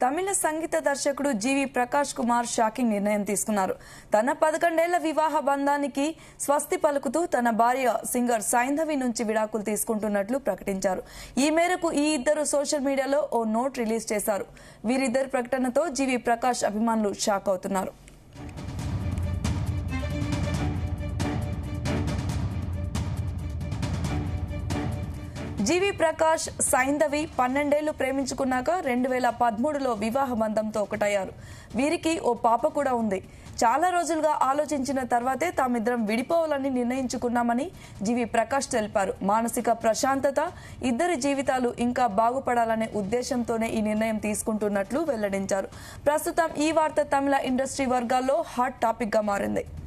తమిళ సంగీత దర్శకుడు జీవి ప్రకాష్ కుమార్ షాకింగ్ నిర్ణయం తీసుకున్నారు తన పదకొండేళ్ల వివాహ బంధానికి స్వస్తి పలుకుతూ తన భార్య సింగర్ సైంధవి నుంచి విడాకులు తీసుకుంటున్నట్లు ప్రకటించారు ఈ మేరకు ఈ ఇద్దరు సోషల్ మీడియాలో ఓ నోట్ రిలీజ్ చేశారు వీరిద్దరి ప్రకటనతో జీవి ప్రకాష్ అభిమానులు షాక్ అవుతున్నారు జీవి ప్రకాష్ సైంధవి పన్నెండేళ్లు ప్రేమించుకున్నాక రెండు వేల పదమూడులో వివాహ బంధంతో ఒకటయ్యారు వీరికి ఓ పాప కూడా ఉంది చాలా రోజులుగా ఆలోచించిన తర్వాతే తామిద్దరం విడిపోవాలని నిర్ణయించుకున్నామని జీవి ప్రకాష్ తెలిపారు మానసిక ప్రశాంతత ఇద్దరి జీవితాలు ఇంకా బాగుపడాలనే ఉద్దేశంతోనే ఈ నిర్ణయం తీసుకుంటున్నట్లు వెల్లడించారు ప్రస్తుతం ఈ వార్త తమిళ ఇండస్ట్రీ వర్గాల్లో హాట్ టాపిక్ గా మారింది